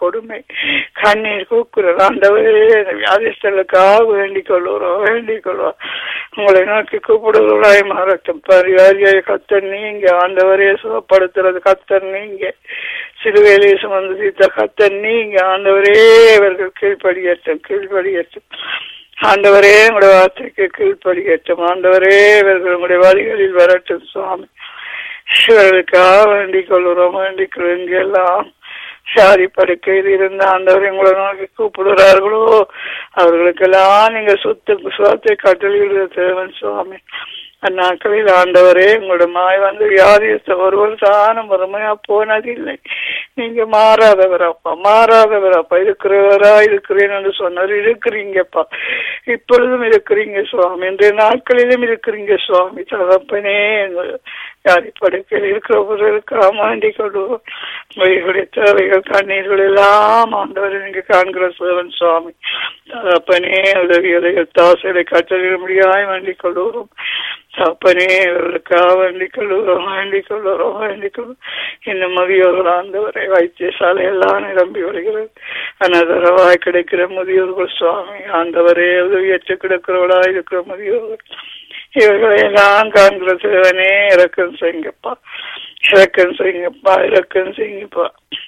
கொடுமை கண்ணீர் கூக்குரல் ஆண்டவரே இந்த வியாதிஸ்தர்களுக்காக வேண்டிக் கொள்ளுறோம் வேண்டிக் கொள்வோம் உங்களை நோக்கி கூப்பிடுவதாய் மாறட்டும் பரிவாரியை கத்தர் நீங்க ஆண்டவரே சுகப்படுத்துறது கத்தர் நீங்க சிறுவேலை சுமந்து சீத்த கத்தர் நீங்க ஆண்டவரே இவர்கள் கீழ்ப்படியட்டும் கீழ்ப்படியட்டும் ஆண்டவரே உங்களுடைய வார்த்தைக்கு கீழ்ப்படியட்டும் ஆண்டவரே இவர்கள் உங்களுடைய வழிகளில் வரட்டும் சுவாமி இவர்களுக்காக வேண்டிக் கொள்கிறோம் வேண்டிக் கொள்ளும் இங்கெல்லாம் சாரி படுக்கையில் இருந்த ஆண்டவர் உங்களை நோக்கி கூப்பிடுகிறார்களோ அவர்களுக்கெல்லாம் நீங்க சொத்து சுகத்தை கட்டளையிடுற தேவன் சுவாமி அந்நாட்களில் ஆண்டவரே உங்களோட மாய் வந்து வியாதியத்தை ஒருவர் தானும் வறுமையா போனதில்லை நீங்க மாறாதவராப்பா மாறாதவராப்பா இருக்கிறவரா இருக்கிறேன் என்று சொன்னார் இருக்கிறீங்கப்பா இப்பொழுதும் இருக்கிறீங்க சுவாமி இன்றைய நாட்களிலும் இருக்கிறீங்க சுவாமி தகப்பனே யாரி படுக்கையில் இருக்கிறவர்களுக்கு ஆமாண்டி கொள்வோம் வழிகளுடைய தேவைகள் கண்ணீர்கள் எல்லாம் ஆண்டவர் நீங்க காண்கிற சிவன் சுவாமி தகப்பனே உதவிகளை தாசைகளை கட்டளிட முடியாய் வேண்டிக் கொள்வோம் தகப்பனே இவர்களுக்காக வேண்டிக் கொள்ளுகிறோம் வேண்டிக் கொள்ளுகிறோம் வேண்டிக் கொள்ளும் இன்னும் முதியோர்கள் ஆண்டவரை வைத்தியசாலை எல்லாம் நிரம்பி வருகிறது அனதரவாய் கிடைக்கிற முதியோர்கள் சுவாமி ஆண்டவரே உதவியற்று கிடக்கிறவளா இருக்கிற முதியோர்கள் இவர்களை எல்லாம் காண்கிற சிவனே இறக்கம் செய்யுங்கப்பா இறக்கம் செய்யுங்கப்பா இறக்கம் செய்யுங்கப்பா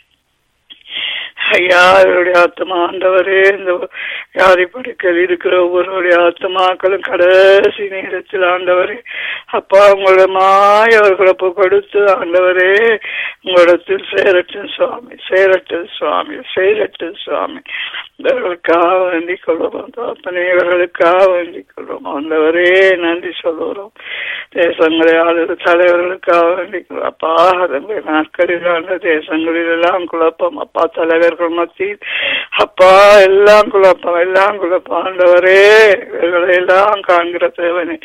ஐயா இவருடைய ஆத்மா ஆண்டவரே இந்த வியாதி படுக்கையில் இருக்கிற ஒவ்வொருடைய ஆத்மாக்களும் கடைசி நேரத்தில் ஆண்டவரே அப்பா உங்களோட மாய அவர்களை கொடுத்து ஆண்டவரே உங்களிடத்தில் சேரட்டும் சுவாமி சேரட்டும் சுவாமி சேரட்டும் சுவாமி இவர்களுக்காக வேண்டிக் கொள்வோம் தாப்பனே இவர்களுக்காக வேண்டிக் கொள்வோம் ஆண்டவரே நன்றி சொல்லுகிறோம் தேசங்களை ஆளுநர் தலைவர்களுக்காக வேண்டிக் கொள்வோம் அப்பா அதனுடைய நாட்களில் ஆண்ட தேசங்களில் எல்லாம் குழப்பம் அப்பா தலைவர்கள் மத்தியில் அப்பா எல்லாம் குழப்பம் எல்லாம் குழப்பம் ஆண்டவரே இவர்களை எல்லாம் காண்கிற தேவனை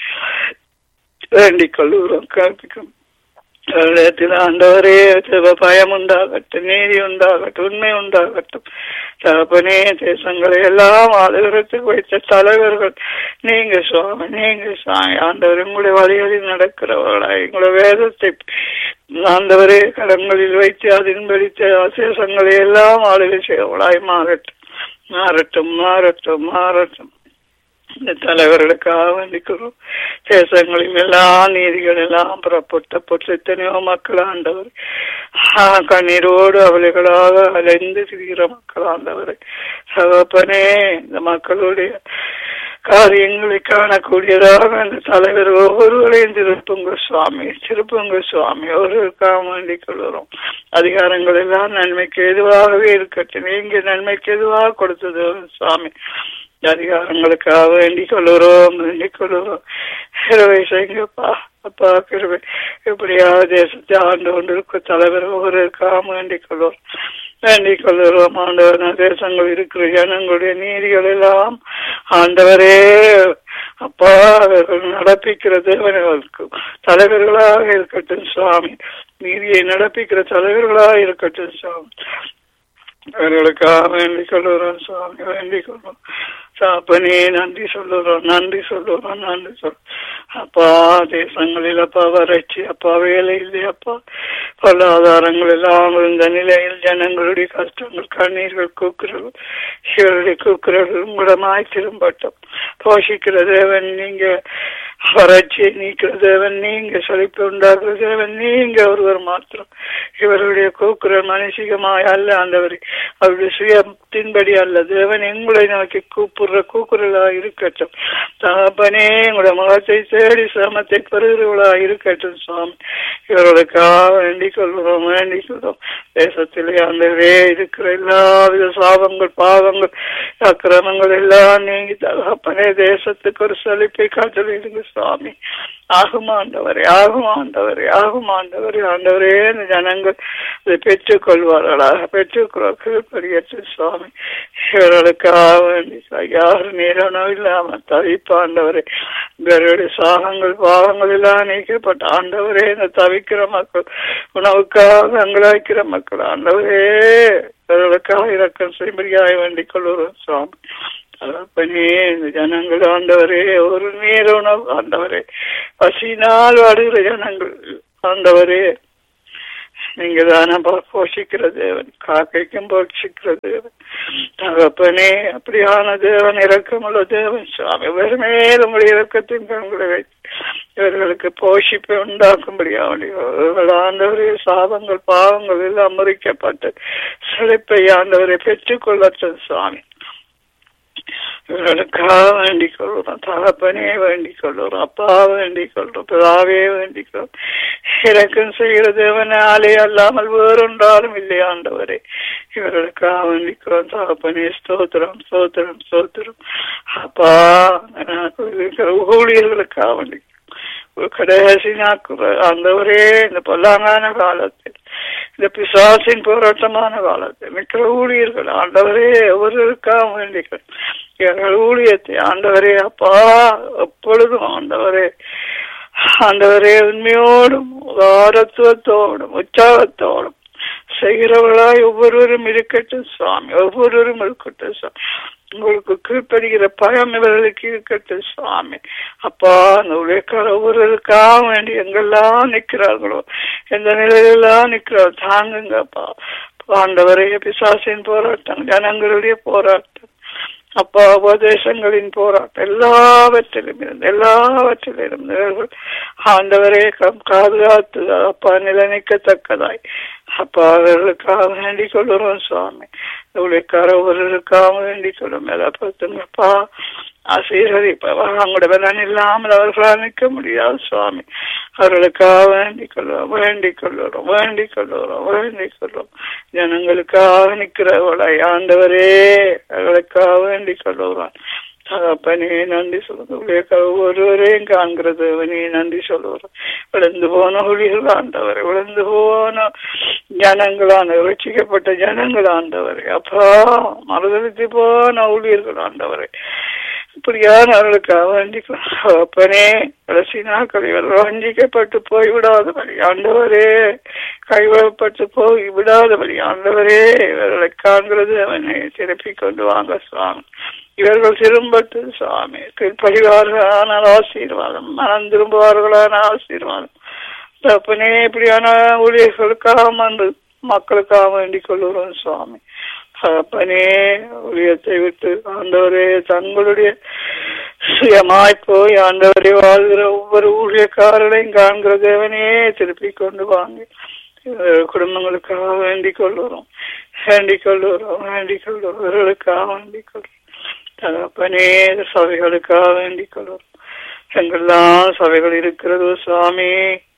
வேண்டிக் கொள்ளுகிறோம் கற்பிக்கும் இடத்தில் ஆண்டவரே பயம் உண்டாகட்டும் நீதி உண்டாகட்டும் உண்மை உண்டாகட்டும் தகப்பனே தேசங்களை எல்லாம் ஆளுகிறதுக்கு வைத்த தலைவர்கள் நீங்க சுவாமி நீங்க சுவாமி ஆண்டவர் உங்களுடைய வழிகளில் நடக்கிறவர்களாய் உங்களுடைய வேதத்தை ஆண்டவரே கடன்களில் வைத்து அதன்படி தேசங்களை எல்லாம் ஆளுகை செய்வர்களாய் மாறட்டும் மாறட்டும் மாறட்டும் மாறட்டும் இந்த தலைவர்களுக்காக வேண்டிக்கிறோம் தேசங்களில் எல்லாம் நீதிகள் எல்லாம் புறப்பட்ட போட்டு எத்தனையோ மக்கள் ஆண்டவர் கண்ணீரோடு அவளைகளாக அலைந்து திரிகிற மக்கள் ஆண்டவர் சகப்பனே இந்த மக்களுடைய காரியங்களை காணக்கூடியதாக அந்த தலைவர் ஒவ்வொருவரையும் திருப்புங்க சுவாமி திருப்புங்க சுவாமி ஒருவருக்காக வேண்டிக் கொள்கிறோம் அதிகாரங்கள் எல்லாம் நன்மைக்கு எதுவாகவே இருக்கட்டும் நீங்க நன்மைக்கு எதுவாக கொடுத்தது சுவாமி அதிகாரங்களுக்காக வேண்டிக் கொள்ளுறோம் வேண்டிக் கொள்ளுறோம் கிருவை செய்யுங்கப்பா அப்பா கிருவை எப்படியாவது தேசத்தை ஆண்டு கொண்டிருக்க தலைவர் ஒவ்வொருக்காக வேண்டிக் கொள்வோம் வேண்டிக் கொள்ளுறோம் ஆண்டவர் தேசங்கள் இருக்கிற ஜனங்களுடைய நீதிகள் எல்லாம் ஆண்டவரே அப்பா அவர்கள் நடப்பிக்கிற தேவனர்களுக்கு தலைவர்களாக இருக்கட்டும் சுவாமி நீதியை நடப்பிக்கிற தலைவர்களாக இருக்கட்டும் சுவாமி அவர்களுக்காக வேண்டிக் கொள்ளுறோம் சுவாமி வேண்டிக் கொள்வோம் சாப்பனே நன்றி சொல்லுறோம் நன்றி சொல்லுறோம் நன்றி சொல் அப்பா தேசங்களில் அப்பா வறட்சி அப்பா வேலை இல்லையப்பா பொருளாதாரங்கள் எல்லாம் இந்த நிலையில் ஜனங்களுடைய கஷ்டங்கள் கண்ணீர்கள் கூக்குறல் இவருடைய கூக்குறல் உங்களமாய் திரும்பட்டும் போஷிக்கிற தேவன் நீங்க வறட்சியை நீக்கிற தேவன் நீங்க செழிப்பு உண்டாக்குற தேவன் நீங்க ஒருவர் மாத்திரம் இவருடைய கூக்குரல் மனுஷிகமாய் அல்ல ஆண்டவர் அவருடைய சுயத்தின்படி அல்ல தேவன் எங்களை நோக்கி கூப்பிடுற கூக்குரலா இருக்கட்டும் தகப்பனே உங்களுடைய முகத்தை தேடி சிரமத்தை பெறுகிறவளா இருக்கட்டும் சுவாமி இவர்களுக்காக வேண்டிக் கொள்கிறோம் வேண்டிக் கொள்கிறோம் தேசத்திலே ஆண்டவரே இருக்கிற எல்லாவித சாபங்கள் பாவங்கள் அக்கிரமங்கள் எல்லாம் நீங்கி தகப்பனே தேசத்துக்கு ஒரு செழிப்பை காட்டலிடுங்க சுவாமி ஆகுமாண்டவரே ஆகுமாண்டவரே ஆகுமாண்டவரே ஆண்டவரே இந்த ஜனங்கள் இதை பெற்றுக் கொள்வார்களாக பெற்றுக்கொள்ள பெரியற்ற சுவாமி இவர்களுக்காக வேண்டி யார் நீரணம் இல்லாம தவிப்பாண்டவரே இவருடைய சாகங்கள் பாவங்கள் எல்லாம் நீக்கப்பட்ட ஆண்டவரே இந்த தவிக்கிற மக்கள் உணவுக்காக அங்கலாய்க்கிற மக்கள் ஆண்டவரே இவர்களுக்காக இறக்கம் செய்யும்படியாக வேண்டிக் கொள்கிறோம் சுவாமி தகப்பனே இந்த ஜனங்கள் ஆண்டவரே ஒரு நீர உணவு ஆண்டவரே பசினால் வாடுகிற ஜனங்கள் ஆண்டவரே நீங்க தானே போஷிக்கிற தேவன் காக்கைக்கும் போஷிக்கிற தேவன் தகப்பனே அப்படியான தேவன் இரக்கமுள்ள தேவன் சுவாமி வெறுமேல் உங்களுடைய இரக்கத்தின் கண்களை வைத்து இவர்களுக்கு போஷிப்பை உண்டாக்கும்படியாக இவர்கள் ஆண்டவரே சாபங்கள் பாவங்கள் எல்லாம் முறிக்கப்பட்டு செழிப்பை ஆண்டவரை பெற்றுக்கொள்ளட்டும் சுவாமி இவர்களுக்காக வேண்டிக் கொள்கிறோம் தகப்பனே வேண்டிக் கொள்கிறோம் அப்பா வேண்டிக் கொள்றோம் பிதாவே வேண்டிக் கொள்றோம் இறக்கம் செய்கிற தேவனாலே அல்லாமல் வேறொன்றாலும் இல்லை ஆண்டவரே இவர்களுக்காக வேண்டிக்கிறோம் தகப்பனே ஸ்தோத்திரம் ஸ்தோத்திரம் ஸ்தோத்திரம் அப்பா இருக்கிற ஊழியர்களுக்காக வேண்டி கடைசி நாக்குற ஆண்டவரே இந்த பொல்லாங்கான காலத்தில் இந்த பிசாசின் போராட்டமான காலத்தில் மிக்க ஊழியர்கள் ஆண்டவரே ஒவ்வொருவருக்காக வேண்டிகள் எங்கள் ஊழியத்தை ஆண்டவரே அப்பா எப்பொழுதும் ஆண்டவரே ஆண்டவரே உண்மையோடும் ஆரத்துவத்தோடும் உற்சாகத்தோடும் செய்கிறவர்களாய் ஒவ்வொருவரும் இருக்கட்டும் சுவாமி ஒவ்வொருவரும் இருக்கட்டும் சுவாமி உங்களுக்கு கீழ்ப்படுகிற பயம் இவர்களுக்கு இருக்கட்டும் சுவாமி அப்பா அந்த உழைக்கார ஒவ்வொருவருக்காக வேண்டி எங்கெல்லாம் நிற்கிறார்களோ எந்த நிலையிலெல்லாம் நிற்கிறோம் தாங்குங்கப்பா ஆண்டவரைய பிசாசின் போராட்டம் ஜனங்களுடைய போராட்டம் அப்பா உபதேசங்களின் போராட்டம் எல்லாவற்றிலும் இருந்து எல்லாவற்றிலும் இருந்து ஆண்டவரே பாதுகாத்து அப்பா நிலைநிற்கத்தக்கதாய் அப்பா அவர்களுக்காக வேண்டிக் கொள்ளுறோம் சுவாமி ஊழியக்கார ஒருவருக்காக வேண்டிக் கொள்ளும் பத்துங்கப்பா ஆசீர்வதிப்பா அவங்களோட பலன் இல்லாமல் அவர்களால் நிற்க முடியாது சுவாமி அவர்களுக்காக வேண்டிக் கொள்வோம் வேண்டிக் கொள்ளுறோம் வேண்டிக் கொள்ளுறோம் வேண்டிக் கொள்வோம் ஜனங்களுக்காக நிற்கிறவளை ஆண்டவரே அவர்களுக்காக வேண்டிக் கொள்ளுறான் தகப்பனே நன்றி சொல்லுங்க ஒருவரையும் காண்கிறது அவனே நன்றி சொல்லுவோம் விழுந்து போன ஒளிகள் ஆண்டவர் விழுந்து போன ஜனங்களான ரட்சிக்கப்பட்ட ஜனங்கள் ஆண்டவரே அப்பா மறுதளித்து போன ஊழியர்கள் ஆண்டவரே இப்படியானவர்களுக்காக வேண்டிக்கலாம் அப்பனே கடைசி நாட்கள் இவர்கள் வஞ்சிக்கப்பட்டு போய் விடாதபடி ஆண்டவரே கைவிடப்பட்டு போய் விடாதபடி ஆண்டவரே இவர்களை காண்கிறது அவனை திருப்பி கொண்டு வாங்க சுவாமி இவர்கள் திரும்பட்டு சுவாமி கீழ்ப்படிவார்களான ஆசீர்வாதம் மனம் திரும்புவார்களான ஆசீர்வாதம் தப்பனே இப்படியான ஊழியர்களுக்காக வந்து மக்களுக்காக வேண்டிக் கொள்கிறோம் சுவாமி தகப்பனே ஊழியத்தை விட்டு ஆண்டவரே தங்களுடைய சுயமாய் போய் ஆண்டவரை வாழ்கிற ஒவ்வொரு ஊழியக்காரரையும் காண்கிற தேவனே திருப்பி கொண்டு வாங்க குடும்பங்களுக்காக வேண்டிக் கொள்ளுறோம் வேண்டிக் கொள்ளுறோம் வேண்டிக் கொள்ளுறவர்களுக்காக வேண்டிக் கொள்றோம் தகப்பனே சபைகளுக்காக வேண்டிக் கொள்ளுறோம் எங்கெல்லாம் சபைகள் இருக்கிறதோ சுவாமி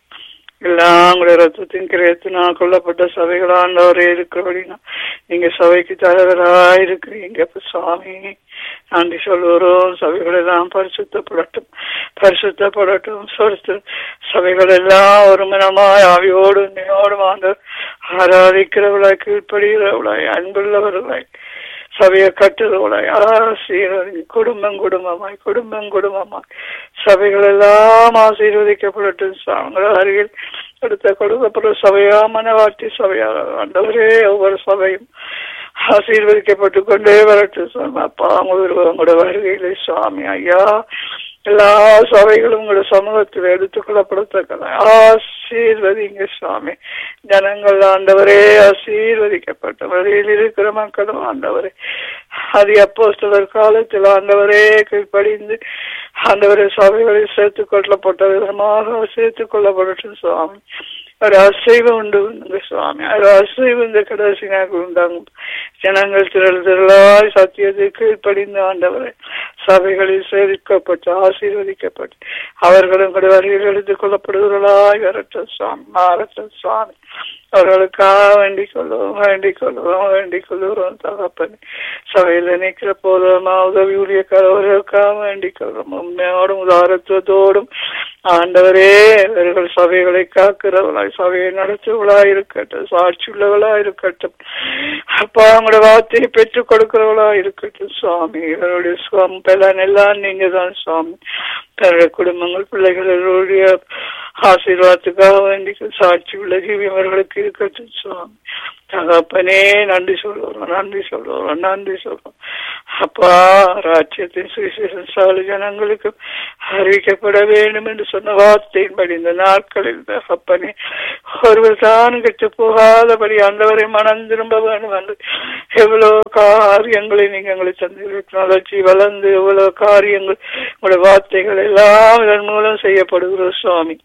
எல்லாம் உங்களுடைய ரத்தத்தின் கிரயத்தினால் கொல்லப்பட்ட சபைகள் ஆண்டவரே இருக்கிறபடினா நீங்க சபைக்கு தலைவராக இருக்கிறீங்க சுவாமி நன்றி சொல்லுறோம் சபைகள் எல்லாம் பரிசுத்தப்படட்டும் பரிசுத்தப்படட்டும் சொத்து சபைகள் எல்லாம் ஒரு மனமாய் ஆவியோடு உண்மையோடு ஆண்டு ஆராதிக்கிறவளாய் கீழ்ப்படுகிறவளாய் அன்புள்ளவர்களாய் சபையை கட்டுறவளாய் ஆசீர்வதி குடும்பம் குடும்பமாய் குடும்பம் குடும்பமாய் சபைகள் எல்லாம் ஆசீர்வதிக்கப்படட்டும் சாங்கள அருகில் அடுத்த கொடுக்கப்படுற சபையா மனவாட்டி சபையா ஆண்டவரே ஒவ்வொரு சபையும் ஆசீர்வதிக்கப்பட்டு கொண்டே வரட்டும் சுவாமி அப்பா உங்களோட வருகையிலே சுவாமி ஐயா எல்லா சபைகளும் உங்களோட சமூகத்தில் எடுத்துக்கொள்ளப்படத்தக்க ஆசீர்வதிங்க சுவாமி ஜனங்கள் ஆண்டவரே ஆசீர்வதிக்கப்பட்ட வழியில் இருக்கிற மக்களும் ஆண்டவரே அது அப்போ சிலர் காலத்தில் ஆண்டவரே கீழ்ப்படிந்து ஆண்டவரே சபைகளில் சேர்த்துக் கொள்ளப்பட்ட விதமாக சேர்த்துக் கொள்ளப்படட்டும் சுவாமி ஒரு அசைவம் உண்டு சுவாமி ஒரு அசைவம் இந்த கடைசி நாட்கள் உண்டாகும் ஜனங்கள் திரள் திரளாய் சத்தியத்தை கீழ்ப்படிந்து ஆண்டவரை சபைகளில் சேர்க்கப்பட்டு ஆசீர்வதிக்கப்பட்டு அவர்களும் கூட வரியில் எடுத்துக் கொள்ளப்படுகிறாய் வரட்டும் சுவாமி மாறட்டும் சுவாமி அவர்களுக்காக வேண்டிக் கொள்ளுவோம் வேண்டிக் கொள்ளுவோம் வேண்டிக் கொள்ளுகிறோம் தகப்பன் சபையில நிற்கிற போதுமா உதவி ஊழியக்காரர்களுக்காக வேண்டிக் கொள்றோம் உண்மையோடும் உதாரத்துவத்தோடும் ஆண்டவரே இவர்கள் சபைகளை காக்கிறவளாய் சபையை நடத்துவளாய் இருக்கட்டும் சாட்சி உள்ளவளா இருக்கட்டும் அப்பா அவங்களோட வார்த்தையை பெற்றுக் கொடுக்கிறவளா இருக்கட்டும் சுவாமி இவருடைய சுவாமி பலன் எல்லாம் நீங்க தான் சுவாமி தன்னுடைய குடும்பங்கள் பிள்ளைகளுடைய ஆசீர்வாதத்துக்காக வேண்டி சாட்சி உள்ள ஜீவியவர்களுக்கு இருக்கட்டும் சுவாமி தகப்பனே நன்றி சொல்லுவோம் நன்றி சொல்லுவோம் நன்றி சொல்லுவோம் அப்பா ராஜ்யத்தின் சுவிசேஷம் சாலு ஜனங்களுக்கு அறிவிக்கப்பட வேண்டும் என்று சொன்ன வார்த்தையின்படி இந்த நாட்களில் அப்பனே ஒருவர் தான் கெட்டு போகாதபடி ஆண்டவரை மனம் திரும்ப வேண்டும் என்று எவ்வளவு காரியங்களை நீங்க எங்களை தந்து வளர்ச்சி வளர்ந்து எவ்வளவு காரியங்கள் உங்களுடைய வார்த்தைகள் எல்லாம் இதன் மூலம் செய்யப்படுகிறோம் சுவாமி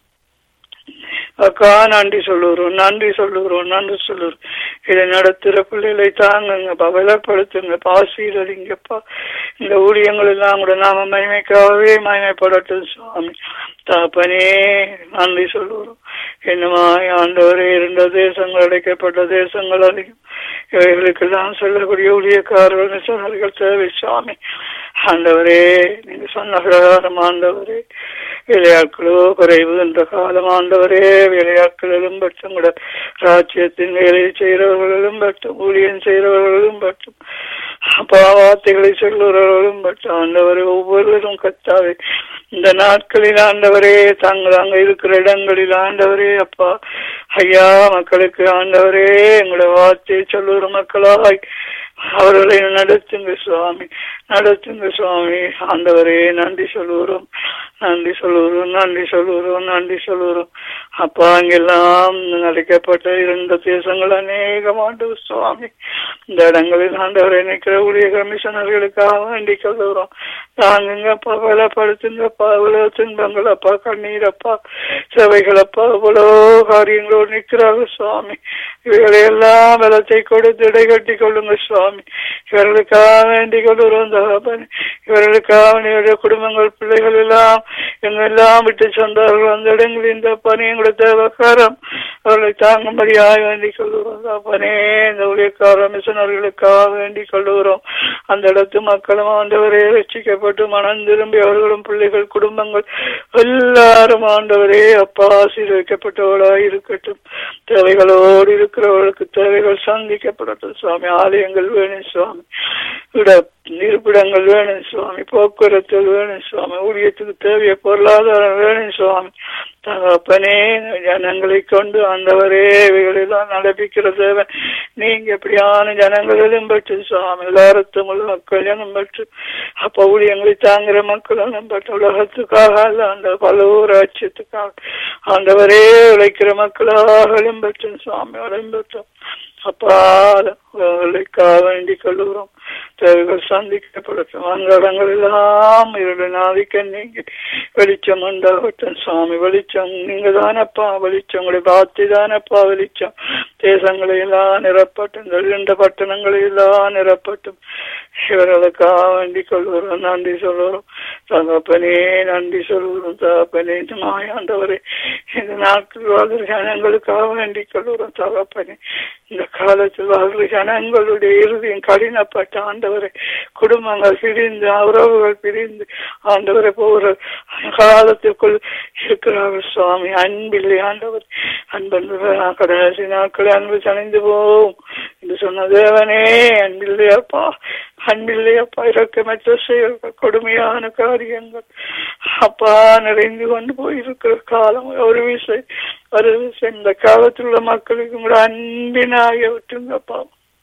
அக்கா நன்றி சொல்லுகிறோம் நன்றி சொல்லுகிறோம் நன்றி சொல்லுகிறோம் இதை நடத்துகிற பிள்ளைகளை தாங்குங்கப்பா பலப்படுத்துங்க பாசீரடிங்கப்பா இந்த ஊழியங்கள் எல்லாம் கூட நாம மகிமைக்காகவே மகிமைப்படட்டும் சுவாமி தாப்பனே நன்றி சொல்லுகிறோம் என்னமா ஆண்டவரே இருந்த தேசங்கள் அடைக்கப்பட்ட தேசங்கள் அதிகம் இவைகளுக்கெல்லாம் சொல்லக்கூடிய ஊழியக்காரர்கள் மிஷனர்கள் தேவை சுவாமி ஆண்டவரே நீங்க சொன்ன பிரகாரம் ஆண்டவரே வேலையாட்களோ குறைவு என்ற காலம் ஆண்டவரே வேலையாட்களிலும் பட்டும் கூட ராஜ்யத்தின் வேலையை செய்கிறவர்களும் பட்டும் ஊழியம் செய்கிறவர்களும் பட்டும் அப்பா வார்த்தைகளை சொல்லுறவர்களும் பட்டும் ஆண்டவரே ஒவ்வொருவரும் கத்தாவே இந்த நாட்களில் ஆண்டவரே தாங்கள் அங்க இருக்கிற இடங்களில் ஆண்டவரே அப்பா ஐயா மக்களுக்கு ஆண்டவரே எங்களோட வார்த்தையை சொல்லுற மக்களாய் அவர்களை நடத்துங்க சுவாமி நடத்துங்க சுவாமி ஆண்டவரே நன்றி சொல்லுகிறோம் நன்றி சொல்லுகிறோம் நன்றி சொல்லுகிறோம் நன்றி சொல்லுகிறோம் அப்பா அங்கெல்லாம் நடக்கப்பட்ட இரண்டு தேசங்கள் அநேகம் ஆண்டு சுவாமி இந்த இடங்களில் ஆண்டவரை நிற்கிற ஊழிய கமிஷனர்களுக்காக வேண்டி சொல்லுகிறோம் தாங்குங்கப்பா பலப்படுத்துங்கப்பா இவ்வளவு துன்பங்கள் அப்பா கண்ணீரப்பா சேவைகளப்பா இவ்வளோ காரியங்களோடு நிற்கிறார்கள் சுவாமி இவைகளை எல்லாம் பலத்தை கொடுத்து இடை கட்டி கொள்ளுங்க சுவாமி இவர்களுக்காக வேண்டிக் கொள்கிறோம் தகப்பன் இவர்களுக்காக இவருடைய குடும்பங்கள் பிள்ளைகள் எல்லாம் எங்கெல்லாம் விட்டு சொந்தார்கள் அந்த இடங்களில் இந்த பணி எங்களுடைய தேவக்காரம் அவர்களை தாங்கும்படியாக வேண்டிக் கொள்கிறோம் தகப்பனே இந்த ஊழியக்கார மிஷனர்களுக்காக வேண்டிக் கொள்கிறோம் அந்த இடத்து மக்களும் ஆண்டவரே ரசிக்கப்பட்டு மனம் திரும்பி அவர்களும் பிள்ளைகள் குடும்பங்கள் எல்லாரும் ஆண்டவரே அப்பா ஆசீர்வதிக்கப்பட்டவர்களாக இருக்கட்டும் தேவைகளோடு இருக்கிறவர்களுக்கு தேவைகள் சந்திக்கப்படட்டும் சுவாமி ஆலயங்கள் வேணும் சுவாமி விட இருப்பிடங்கள் வேணும் சுவாமி போக்குவரத்து வேணும் சுவாமி ஊழியத்துக்கு தேவைய பொருளாதாரம் வேணும் சுவாமி தகப்பனே ஜனங்களை கொண்டு ஆண்டவரே இவைகளெல்லாம் நடப்பிக்கிற தேவன் நீங்க எப்படியான ஜனங்களிலும் பெற்று சுவாமி எல்லாரத்தும் உள்ள மக்கள் ஜனம் பெற்று அப்ப ஊழியங்களை தாங்குற மக்களும் பெற்று உலகத்துக்காக அல்ல அந்த பல ஊராட்சியத்துக்காக ஆண்டவரே உழைக்கிற மக்களாக பெற்று சுவாமி பெற்றோம் அப்பா அவர்களுக்காக வேண்டிக் கொள்கிறோம் தேவைகள் சந்திக்கப்படட்டும் அங்கடங்கள் எல்லாம் இருள் நாதிக்க நீங்க வெளிச்சம் உண்டாகட்டும் சுவாமி வெளிச்சம் நீங்க தானப்பா வெளிச்சம் உங்களுடைய பாத்தி தானப்பா வெளிச்சம் தேசங்களை எல்லாம் நிரப்பட்டும் இந்த இரண்டு பட்டணங்களை எல்லாம் நிரப்பட்டும் இவர்களுக்காக வேண்டிக் கொள்கிறோம் நன்றி சொல்கிறோம் தகப்பனே நன்றி சொல்கிறோம் தகப்பனே இந்த மாயாண்டவரே இந்த நாட்கள் வாழ்கிற ஜனங்களுக்காக வேண்டிக் கொள்கிறோம் தகப்பனே இந்த காலத்தில் வாழ்கிற ஜனங்களுடைய இறுதியும் கடினப்பட்ட ஆண்டவரை குடும்பங்கள் பிரிந்து உறவுகள் பிரிந்து ஆண்டவரை போகிற காலத்திற்குள் இருக்கிறார்கள் சுவாமி அன்பில்லை ஆண்டவர் அன்பு கடைசி நாட்களை அன்பு தணிந்து போகும் என்று சொன்ன தேவனே அன்பில்லையப்பா அன்பில்லையப்பா இறக்கமற்ற செயல்கள் கொடுமையான காரியங்கள் அப்பா நிறைந்து கொண்டு போயிருக்கிற காலம் ஒரு விசை ஒரு விசை இந்த காலத்தில் உள்ள மக்களுக்கு கூட அன்பினாக விட்டுங்கப்பா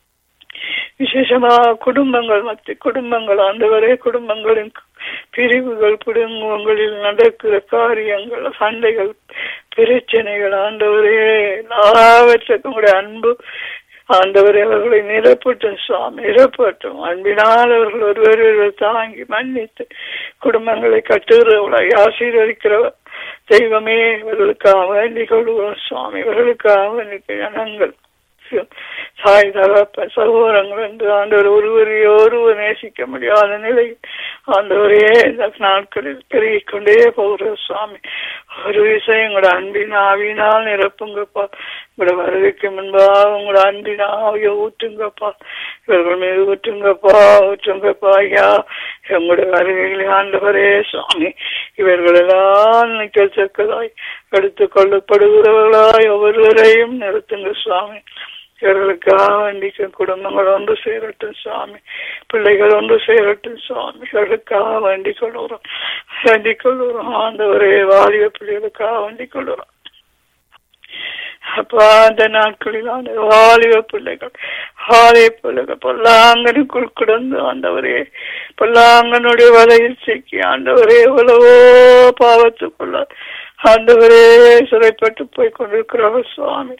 விசேஷமா குடும்பங்கள் மத்திய குடும்பங்கள் ஆண்டவரே குடும்பங்களின் பிரிவுகள் குடும்பங்களில் நடக்கிற காரியங்கள் சண்டைகள் பிரச்சனைகள் ஆண்டவரே எல்லாவற்றுக்கும் கூட அன்பு ஆண்டவரே அவர்களை நிரப்பட்டும் சுவாமி நிரப்பட்டும் அன்பினால் அவர்கள் ஒருவர் ஒருவர் தாங்கி மன்னித்து குடும்பங்களை கட்டுகிறவளை ஆசீர்வதிக்கிறவர் தெய்வமே இவர்களுக்காக வேண்டிக் கொள்வோம் சுவாமி இவர்களுக்காக ஜனங்கள் சாய் தகப்ப சகோதரங்கள் என்று ஆண்டவர் ஒருவரையே ஒருவர் நேசிக்க முடியாத நிலை ஆண்டவரே இந்த நாட்களில் பெருகிக் கொண்டே போகிற சுவாமி ஒரு விஷயம் உங்களோட அன்பின் ஆவினால் நிரப்புங்கப்பா உங்களோட வருகைக்கு முன்பாக உங்களோட அன்பின் ஆவிய ஊற்றுங்கப்பா இவர்கள் மீது ஊற்றுங்கப்பா ஊற்றுங்கப்பா ஐயா எங்களுடைய வருகையில் ஆண்டவரே சுவாமி இவர்கள் எல்லாம் நிற்கத்தக்கதாய் எடுத்துக் கொள்ளப்படுகிறவர்களாய் ஒவ்வொருவரையும் நிறுத்துங்க சுவாமி இவர்களுக்காக வேண்டிக்க குடும்பங்கள் ஒன்று சேரட்டும் சுவாமி பிள்ளைகள் ஒன்று சேரட்டும் சுவாமி இவர்களுக்காக வேண்டிக் கொள்கிறோம் வேண்டிக் கொள்கிறோம் ஆண்டவரே வாலிப பிள்ளைகளுக்காக வேண்டிக் கொள்கிறோம் அப்பா அந்த நாட்களில் ஆண்டு வாலிப பிள்ளைகள் வாலிப பிள்ளைகள் பொல்லாங்கனுக்குள் கிடந்து ஆண்டவரே பொல்லாங்கனுடைய வலையில் சிக்கி ஆண்டவரே எவ்வளவோ பாவத்துக்குள்ள ஆண்டவரே சிறைப்பட்டு போய் கொண்டிருக்கிறவர் சுவாமி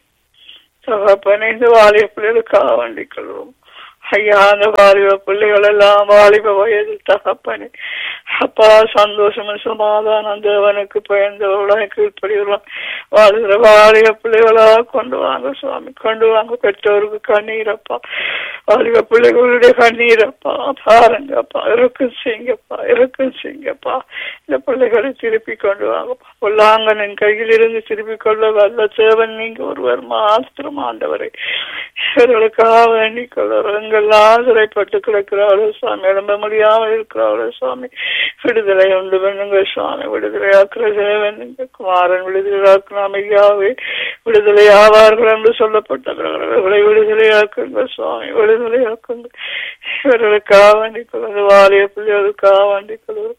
தகப்பனை இந்த வாலிப பிள்ளைகளுக்காக வேண்டிக் கொள்வோம் ஐயா அந்த வாலிப பிள்ளைகள் எல்லாம் வாலிப வயது தகப்பனே அப்பா சந்தோஷம் சமாதானம் தேவனுக்கு பயந்தவர்களாக கீழ்ப்படுகிறான் வாழ்கிற வாலிப பிள்ளைகளா கொண்டு வாங்க சுவாமி கொண்டு வாங்க பெற்றோருக்கு கண்ணீரப்பா வாலிப பிள்ளைகளுடைய கண்ணீரப்பா பாருங்கப்பா இருக்கும் செய்யுங்கப்பா இருக்கும் செய்யுங்கப்பா இந்த பிள்ளைகளை திருப்பி கொண்டு வாங்கப்பா பொல்லாங்கனின் கையில் இருந்து திருப்பி கொள்ள வல்ல தேவன் நீங்க ஒருவர் மாத்திரம் ஆண்டவரை இவர்களுக்காக வேண்டிக் கொள்ளுறோம் எங்கெல்லாம் சிறைப்பட்டு கிடக்கிறாளோ சுவாமி எழும்ப முடியாமல் இருக்கிறாளோ சுவாமி விடுதலை உண்டு பண்ணுங்க சுவாமி விடுதலை ஆக்குற தேவன் குமாரன் விடுதலை ஆக்கணும் ஐயாவே விடுதலை ஆவார்கள் என்று சொல்லப்பட்டவர்களை விடுதலையாக்குங்க சுவாமி விடுதலையாக்குங்க இவர்களுக்காக வேண்டிக் கொள்வது வாலிய பிள்ளைகளுக்காக வேண்டிக் கொள்வது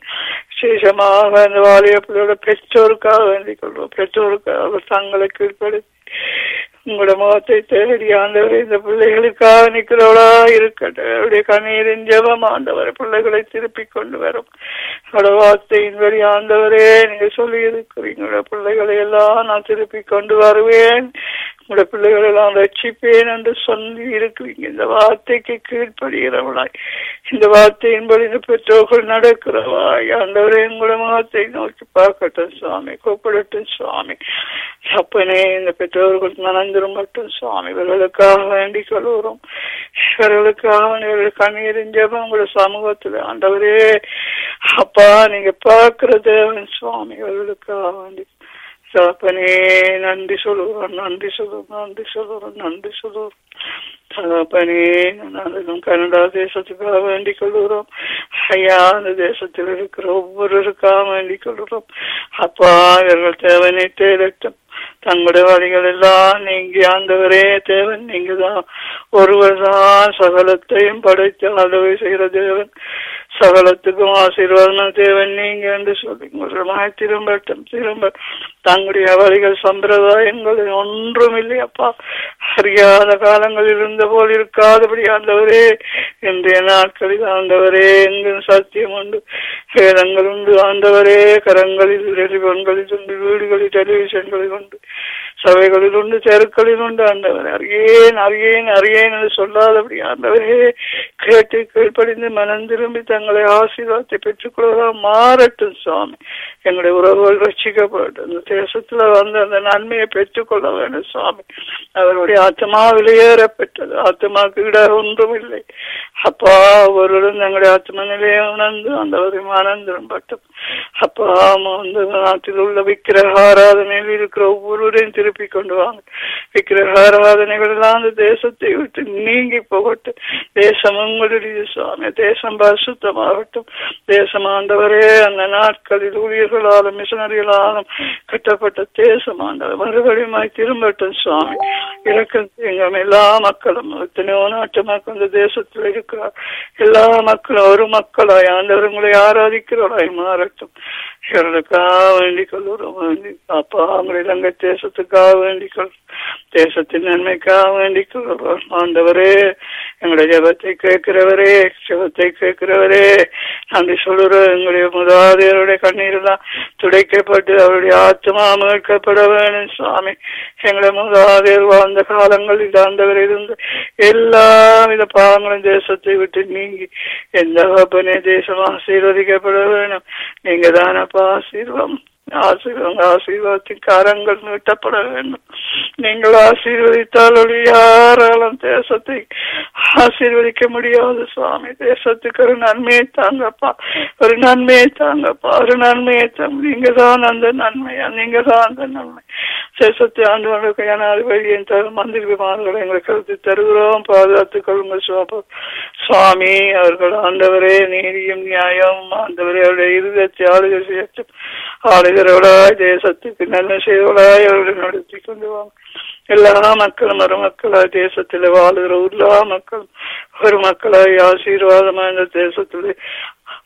விசேஷமாக அந்த வாலிய பிள்ளையோட பெற்றோருக்காக வேண்டிக் கொள்வோம் பெற்றோருக்காக தங்களை கீழ்ப்படுத்தி உங்களோட முகத்தை தேடி ஆண்டவர் இந்த பிள்ளைகளுக்காக நிற்கிறவளா இருக்கட்டும் அவருடைய கண்ணீரின் ஜெபம் ஆண்டவர் பிள்ளைகளை திருப்பி கொண்டு வரும் உங்களோட வார்த்தையின் வழி ஆண்டவரே நீங்க சொல்லி இருக்கிறீங்களோட பிள்ளைகளை எல்லாம் நான் திருப்பி கொண்டு வருவேன் உங்களோட பிள்ளைகளை எல்லாம் ரட்சிப்பேன் என்று சொல்லி இருக்கிறீங்க இந்த வார்த்தைக்கு கீழ்ப்படுகிறவளாய் இந்த வார்த்தையின்படி இந்த பெற்றோர்கள் நடக்கிறவாய் ஆண்டவரே உங்களோட முகத்தை நோக்கி பார்க்கட்டும் சுவாமி கூப்பிடட்டும் சுவாமி அப்பனே இந்த பெற்றோர்கள் மனந்திரும்பட்டும் சுவாமி இவர்களுக்காக வேண்டிக் கொள்கிறோம் இவர்களுக்காக இவர்கள் கண்ணீரின் ஜெபம் உங்களோட சமூகத்தில் ஆண்டவரே அப்பா நீங்க பார்க்கிற தேவன் சுவாமி இவர்களுக்காக வேண்டி சாப்பனே நன்றி சொல்லுவோம் நன்றி சொல்லுவோம் நன்றி சொல்லுவோம் நன்றி சொல்லுவோம் தகப்பனே நாங்களும் கனடா தேசத்துக்காக வேண்டிக் கொள்கிறோம் ஐயா அந்த தேசத்தில் இருக்கிற ஒவ்வொருவருக்காக வேண்டிக் கொள்கிறோம் அப்பா இவர்கள் தேவனை தேடட்டும் தங்களுடைய வழிகள் எல்லாம் நீங்க ஆண்டவரே தேவன் நீங்க தான் ஒருவர் தான் சகலத்தையும் படைத்து ஆதரவு செய்கிற தேவன் சகலத்துக்கும் ஆசீர்வாதம் தேவன் நீங்க என்று சொல்லி உங்களுடைய திரும்பட்டும் திரும்ப தங்களுடைய வழிகள் சம்பிரதாயங்கள் ஒன்றும் இல்லையப்பா அறியாத காலங்களில் இருந்த போல் இருக்காதபடி ஆண்டவரே இன்றைய நாட்களில் ஆண்டவரே எங்கும் சத்தியம் உண்டு வேதங்கள் உண்டு ஆண்டவரே கரங்களில் டெலிபோன்களில் உண்டு வீடுகளில் டெலிவிஷன்களில் உண்டு சபைகளில் உண்டு தெருக்களில் உண்டு ஆண்டவர் அறியேன் அறியேன் அறியேன் என்று சொல்லாதபடி ஆண்டவரே கேட்டு கீழ்ப்படிந்து மனம் திரும்பி தங்களை ஆசீர்வாதத்தை பெற்றுக்கொள்வதா மாறட்டும் சுவாமி எங்களுடைய உறவுகள் ரட்சிக்கப்பட்டு இந்த தேசத்துல வந்து அந்த நன்மையை பெற்றுக்கொள்ள வேண்டும் சுவாமி அவருடைய ஆத்மா வெளியேறப்பட்டது ஆத்மாக்கு இட ஒன்றும் இல்லை அப்பா ஒருவரும் தங்களுடைய ஆத்ம நிலையை உணர்ந்து அந்த மனம் திரும்பட்டும் அப்பா வந்து நாட்டில் உள்ள விக்கிரக ஆராதனையில் இருக்கிற ஒவ்வொருவரையும் திருப்பி கொண்டு வாங்க விக்கிரக ஆராதனைகள் எல்லாம் அந்த தேசத்தை விட்டு நீங்கி போகட்டும் தேசம் உங்களுடைய சுவாமி தேசம் பரிசுத்தமாகட்டும் தேசம் ஆண்டவரே அந்த நாட்களில் ஊழியர்களாலும் மிஷனரிகளாலும் கட்டப்பட்ட தேசம் ஆண்டவர் மறுபடியும் திரும்பட்டும் சுவாமி இறக்கம் எங்கும் எல்லா மக்களும் எத்தனையோ நாட்டு மக்கள் இந்த தேசத்தில் இருக்கிறார் எல்லா மக்களும் ஒரு மக்களாய் ஆண்டவர் உங்களை ஆராதிக்கிறவராய் மாறட்டும் இவர்களுக்காக வேண்டிக் கொள்ளுறோம் வேண்டி அப்பா அவங்களை இலங்கை தேசத்துக்காக வேண்டிக் கொள் தேசத்தின் நன்மைக்காக வேண்டிக் கொள்கிறோம் ஆண்டவரே எங்களுடைய ஜபத்தை கேட்கிறவரே ஜபத்தை கேட்கிறவரே நன்றி சொல்லுறோம் எங்களுடைய முதாதையருடைய கண்ணீரெல்லாம் துடைக்கப்பட்டு அவருடைய ஆத்மா மீட்கப்பட வேணும் சுவாமி எங்களை முதாதையர் வாழ்ந்த காலங்களில் ஆண்டவர் இருந்து எல்லா வித பாவங்களும் தேசத்தை விட்டு நீங்கி எந்த வப்பனே தேசம் ஆசீர்வதிக்கப்பட வேணும் நீங்க தானப்பா ஆசீர்வம் ஆசீர்வாங்க ஆசீர்வாதத்தின் காரங்கள் நீட்டப்பட வேண்டும் நீங்கள் ஆசீர்வதித்தால் ஒளி யாராலும் தேசத்தை ஆசீர்வதிக்க முடியாது சுவாமி தேசத்துக்கு ஒரு நன்மையை தாங்கப்பா ஒரு நன்மையை தாங்கப்பா ஒரு நன்மையை தாங்க நீங்க தான் அந்த நன்மையா நீங்க தான் அந்த நன்மை தேசத்தை ஆண்டு ஜனாதிபதியின் தரும் மந்திரி விமானங்களை எங்களுக்கு கருத்து தருகிறோம் பாதுகாத்துக் கொள்ளுங்கள் சுவாபா சுவாமி அவர்கள் ஆண்டவரே நீதியும் நியாயம் ஆண்டவரே அவருடைய இருதயத்தை ஆளுகை செய்யட்டும் ஆளுகிறவளாய் தேசத்துக்கு நன்மை செய்வளாய் அவர்களை நடத்தி கொண்டு வாங்க எல்லா மக்களும் ஒரு மக்களாய் தேசத்தில் வாழுகிற எல்லா மக்களும் ஒரு மக்களாய் ஆசீர்வாதமா இந்த தேசத்தில்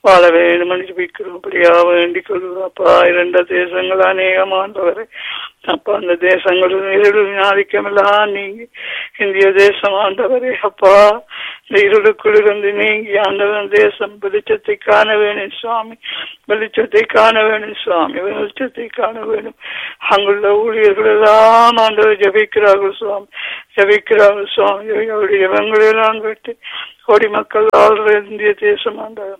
வாழ வேண்டும் என்று ஜெபிக்கிறோம் அப்படியா வேண்டிக் கொள்வோம் அப்பா இரண்டு தேசங்கள் அநேகமானவரை அப்பா அந்த தேசங்களில் இருளின் ஆதிக்கமெல்லாம் நீங்கி இந்திய தேசம் ஆண்டவரே அப்பா இந்த இருளுக்குள் இருந்து நீங்கி ஆண்டவன் தேசம் வெளிச்சத்தை காண வேணும் சுவாமி வெளிச்சத்தை காண வேணும் சுவாமி வெளிச்சத்தை காண வேணும் அங்குள்ள ஊழியர்கள் எல்லாம் ஆண்டவர் ஜபிக்கிறார்கள் சுவாமி ஜபிக்கிறார்கள் சுவாமி அவருடைய இவங்களெல்லாம் கேட்டு கோடி மக்கள் வாழ்ற இந்திய தேசம் ஆண்டவர்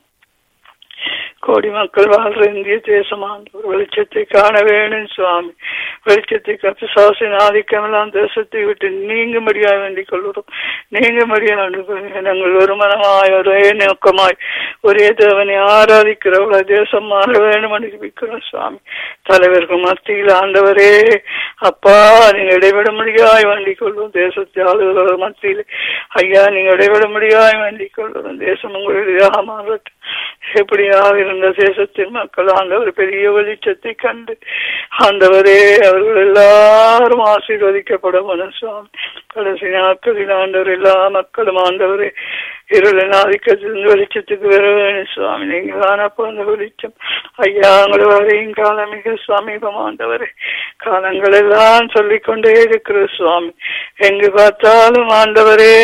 கோடி மக்கள் வாழ்ற இந்திய தேசமான ஒரு வெளிச்சத்தை காண வேணும் சுவாமி வெளிச்சத்தை கத்து சாசின் ஆதிக்கமெல்லாம் தேசத்தை விட்டு நீங்கும்படியாக வேண்டிக் கொள்கிறோம் நீங்கும்படியாக நாங்கள் ஒரு மனமாய் ஒரே நோக்கமாய் ஒரே தேவனை ஆராதிக்கிறவள தேசம் மாற வேணும் அனுப்பிக்கிறோம் சுவாமி தலைவர்கள் மத்தியில் ஆண்டவரே அப்பா நீங்க இடைவிட முடியாய் வேண்டிக் கொள்வோம் தேசத்தை ஆளுகிறவர் மத்தியில் ஐயா நீங்க இடைவிட முடியாய் வேண்டிக் கொள்வோம் தேசம் உங்களுடைய மாறட்டும் எப்படியாக இருந்த தேசத்தின் மக்கள் ஆண்டவர் பெரிய வெளிச்சத்தை கண்டு ஆண்டவரே அவர்கள் எல்லாரும் ஆசீர்வதிக்கப்பட சுவாமி கடைசி நாட்களில் ஆண்டவர் எல்லா மக்களும் ஆண்டவரே இருளின் ஆதிக்கத்திலிருந்து வெளிச்சத்துக்கு வர வேணும் சுவாமி நீங்க தானப்போ அந்த வெளிச்சம் ஐயா உங்களை வரையும் காலம் மிக சமீபம் ஆண்டவரே காலங்கள் எல்லாம் சொல்லிக்கொண்டே இருக்கிற சுவாமி எங்கு பார்த்தாலும் ஆண்டவரே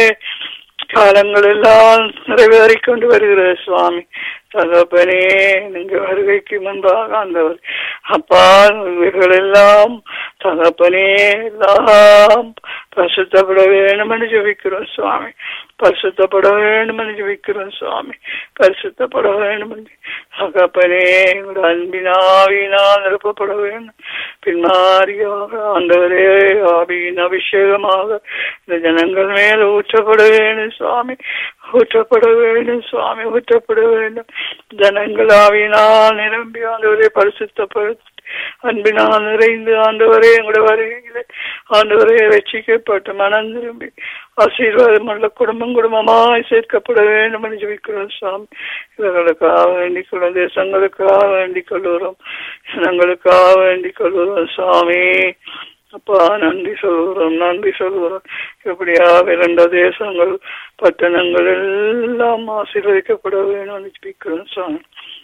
காலங்கள் எல்லாம் நிறைவேறிக் கொண்டு வருகிற சுவாமி தகப்பனே நீங்க வருகைக்கு முன்பாக ஆண்டவர் அப்பா இவைகள் எல்லாம் தகப்பனே எல்லாம் பரிசுத்தப்பட வேண்டும் என்று ஜபிக்கிறோம் சுவாமி பரிசுத்தப்பட வேண்டும் என்று ஜபிக்கிறோம் சுவாமி பரிசுத்தப்பட வேண்டும் என்று தகப்பனே எங்களோட அன்பினாவினால் நிரப்பப்பட வேண்டும் பின்மாரியாக ஆண்டவரே ஆவியின் அபிஷேகமாக இந்த ஜனங்கள் மேல் ஊற்றப்பட வேண்டும் சுவாமி ஊற்றப்பட வேண்டும் சுவாமி ஊற்றப்பட வேண்டும் ஜனங்கள் ஆவியினால் நிரம்பி ஆண்டவரை பரிசுத்தப்படுத்தி அன்பினால் நிறைந்து ஆண்டவரே எங்களுடைய வருகையிலே ஆண்டவரே ரட்சிக்கப்பட்டு மனம் திரும்பி ஆசீர்வாதம் உள்ள குடும்பம் குடும்பமாய் சேர்க்கப்பட வேண்டும் என்று ஜபிக்கிறோம் சுவாமி இவர்களுக்காக வேண்டிக் கொள்ளும் தேசங்களுக்காக வேண்டிக் கொள்ளுகிறோம் ஜனங்களுக்காக வேண்டிக் கொள்ளுகிறோம் சுவாமி அப்பா நன்றி சொல்கிறோம் நன்றி சொல்கிறோம் எப்படியா இரண்ட தேசங்கள் பட்டணங்கள் எல்லாம் ஆசீர்வதிக்கப்பட வேணும் ஜபிக்கிறோம் சுவாமி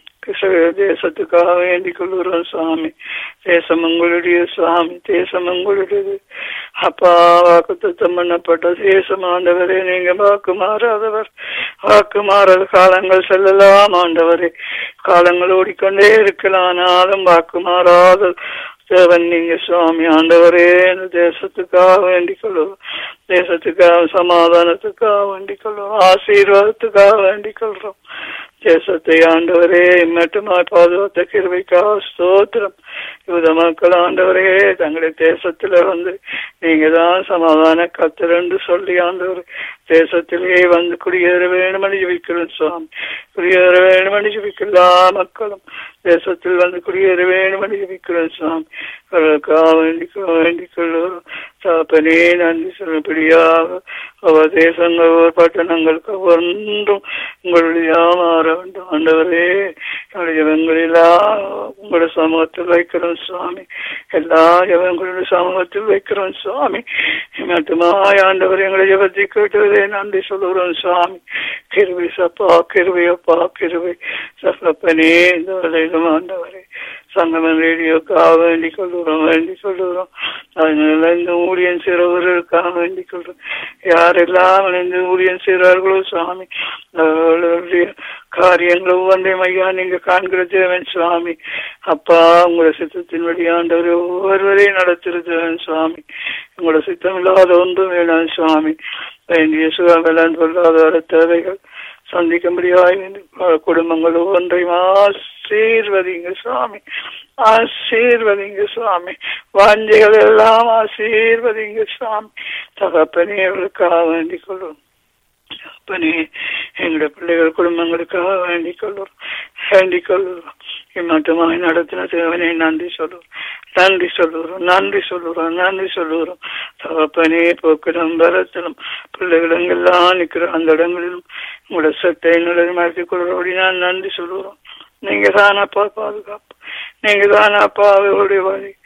தேசத்துக்காக வேண்டிக் கொள்கிறோம் சுவாமி தேசம் உங்களுடைய சுவாமி தேசம் உங்களுடையது அப்பா வாக்குத்தம் பண்ணப்பட்ட தேசம் ஆண்டவரே நீங்க வாக்கு மாறாதவர் வாக்கு மாறாத காலங்கள் செல்லலாம் ஆண்டவரே காலங்கள் ஓடிக்கொண்டே இருக்கலாம் ஆனாலும் வாக்கு மாறாத தேவன் நீங்க சுவாமி ஆண்டவரே இந்த தேசத்துக்காக வேண்டிக் கொள்வோம் தேசத்துக்காக சமாதானத்துக்காக வேண்டிக் கொள்வோம் ஆசீர்வாதத்துக்காக வேண்டிக் கொள்றோம் தேசத்தை ஆண்டவரே மட்டுமாய் பாதுகாத்த கிருவைக்காக ஸ்தோத்திரம் யூத மக்கள் ஆண்டவரே தங்களுடைய தேசத்துல வந்து நீங்க தான் சமாதான கத்தர் என்று சொல்லி ஆண்டவர் தேசத்திலே வந்து குடியேற வேணுமணி ஜபிக்கிறோம் சுவாமி குடியேற வேணுமணி ஜபிக்கிறா மக்களும் தேசத்தில் வந்து குடியேற வேணுமணி ஜபிக்கிறோம் சுவாமி அவர்களுக்காக வேண்டிக் வேண்டிக் கொள்வோம் தாப்பனே நன்றி சொல்லும்படியாக அவர் தேசங்கள் ஒரு பட்டணங்களுக்கு ஒன்றும் உங்களுடைய மாற வேண்டும் ஆண்டவரே என்னுடைய ஜபங்களெல்லாம் உங்களுடைய சமூகத்தில் வைக்கிறோம் சுவாமி எல்லா ஜபங்களுடைய சமூகத்தில் வைக்கிறோம் சுவாமி மட்டுமாய் ஆண்டவர் எங்களை ஜபத்தை கேட்டதே நன்றி சொல்லுகிறோம் சுவாமி கிருவி சப்பா கிருவி அப்பா கிருவி சப்பனே இந்த வேலையிலும் ஆண்டவரே சங்கமன் ரேடியோக்காக வேண்டிக் கொள்கிறோம் வேண்டிக் கொள்கிறோம் அதனால இந்த ஊழியன் சிறவர்களுக்காக வேண்டிக் கொள்கிறோம் யாரெல்லாம் இந்த ஊழியன் செய்கிறார்களோ சுவாமி அவர்களுடைய காரியங்கள் ஒவ்வொன்றையும் ஐயா நீங்க காண்கிற தேவன் சுவாமி அப்பா உங்களோட சித்தத்தின் வழியாண்டவர் ஒவ்வொருவரையும் நடத்துகிற தேவன் சுவாமி உங்களோட சித்தம் இல்லாத ஒன்றும் வேணாம் சுவாமி வேண்டிய சுகாமலான் பொருளாதார தேவைகள் சந்திக்க முடியாது குடும்பங்கள் ஒவ்வொன்றையும் ஆசீர்வதிங்க சுவாமி ஆசீர்வதிங்க சுவாமி வாஞ்சைகள் எல்லாம் ஆசீர்வதிங்க சுவாமி தகப்பனே அவர்களுக்காக வேண்டிக் கொள்ளும் அப்பனே எங்களுடைய பிள்ளைகள் குடும்பங்களுக்காக வேண்டிக் கொள்ளுறோம் வேண்டிக் கொள்ளுறோம் இம்மட்டுமாய் நடத்தின தேவனே நன்றி சொல்லுறோம் நன்றி சொல்லுகிறோம் நன்றி சொல்லுகிறோம் நன்றி சொல்லுகிறோம் தகப்பனே போக்கிடம் வரத்திலும் பிள்ளைகள் எங்கெல்லாம் நிற்கிற அந்த இடங்களிலும் உங்களோட சட்டை நிலைமையாக்கி கொள்கிறபடி நான் நன்றி சொல்லுகிறோம் நீங்க தானப்பா பாதுகாப்பு நீங்க தானப்பா அவர்களுடைய வழி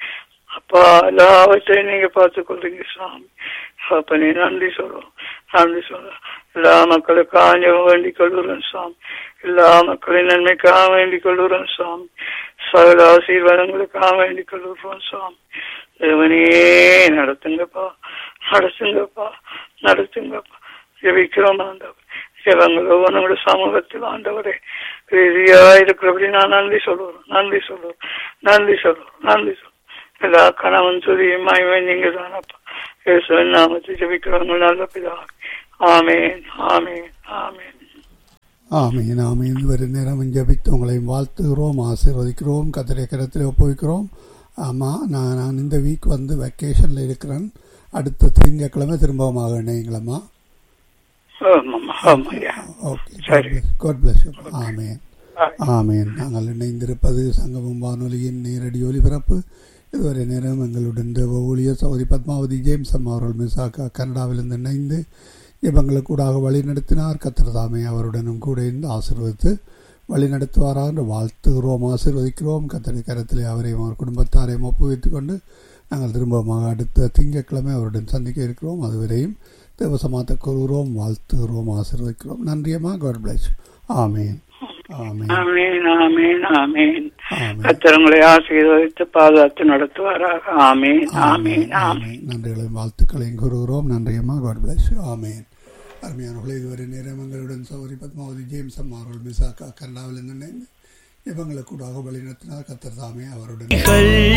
அப்பா எல்லாவற்றையும் நீங்க பார்த்து கொள்றீங்க சாமி அப்ப நீ நன்றி சொல்றோம் நன்றி சொல்றோம் எல்லா மக்களுக்காக வேண்டிக் கொள்ளுறோம் சாமி எல்லா மக்களின் நன்மைக்காக வேண்டிக் கொள்ளுறோம் சாமி சகல ஆசீர்வாதங்களுக்காக வேண்டிக் கொள்ளுறோம் சாமி தேவனே நடத்துங்கப்பா நடத்துங்கப்பா நடத்துங்கப்பா ஜெபிக்கிறோம் ஆண்டவர் ஜெபங்கள் ஒவ்வொரு சமூகத்தில் ஆண்டவரே ரீதியா இருக்கிறபடி நான் நன்றி சொல்லுவோம் நன்றி சொல்லுவோம் நன்றி சொல்லுவோம் நன்றி சொல்லுவோம் எல்லா கணவன் துதியும் மகிமை நீங்க தானப்பா இயேசுவின் நாமத்தை ஜெபிக்கிறவங்க நல்ல பிதா ஆமேன் ஆமேன் ஆமேன் ஆமீன் ஆமீன் வரும் நேரம் ஜபித்து உங்களையும் வாழ்த்துகிறோம் ஆசீர்வதிக்கிறோம் கத்திரை கரத்தில் ஒப்புவிக்கிறோம் ஆமாம் நான் நான் இந்த வீக் வந்து வெக்கேஷனில் இருக்கிறேன் அடுத்த திங்கட்கிழமை திரும்பமாக இணைங்களம்மா ஆமாம் ஆமாய்யா ஓகே சரி. காட் பிளஸ் ஆமேன் ஆமேன் நாங்கள் இணைந்திருப்பது சங்கமம் வானொலியின் நேரடி ஒலிபரப்பு இதுவரை நேரம் எங்களுடன் தேவ ஊழியர் சௌரி பத்மாவதி ஜேம்ஸ் அம்மா அவர்கள் மிசாக்கா கனடாவிலிருந்து இணைந்து இவங்களுக்கூடாக வழி நடத்தினார் கத்திரதாமே அவருடனும் கூட இருந்து ஆசீர்வதித்து வழி நடத்துவாராக என்று வாழ்த்துகிறோம் ஆசீர்வதிக்கிறோம் கத்தனை கரத்திலே அவரையும் அவர் குடும்பத்தாரையும் ஒப்புவித்துக் கொண்டு நாங்கள் திரும்பமாக அடுத்த திங்கட்கிழமை அவருடன் சந்திக்க இருக்கிறோம் அதுவரையும் தேவசமாத்த கூறுகிறோம் வாழ்த்துகிறோம் ஆசீர்வதிக்கிறோம் நன்றியம்மா காட் பிளஸ் ஆமேன் ஆமேன் ஆமேன் ஆமேன் ஆமேன் ஆமேன் கத்திரங்களை ஆசீர்வதித்து பாதுகாத்து நடத்துவாராக ஆமேன் ஆமேன் ஆமேன் ஆமேன் நன்றிகளையும் வாழ்த்துக்களையும் கூறுகிறோம் நன்றியம்மா காட் பிளஸ் ஆமேன் அருமையானவர்களே இதுவரை நேரம் எங்களுடன் சௌரி பத்மாவதி ஜேம்ஸ் அம்மா அவர்கள் மிசாக்கா கனடாவிலிருந்து இணைந்து இவங்களை கூட வழி நடத்தினார் கத்தர் தாமே அவருடன் கள்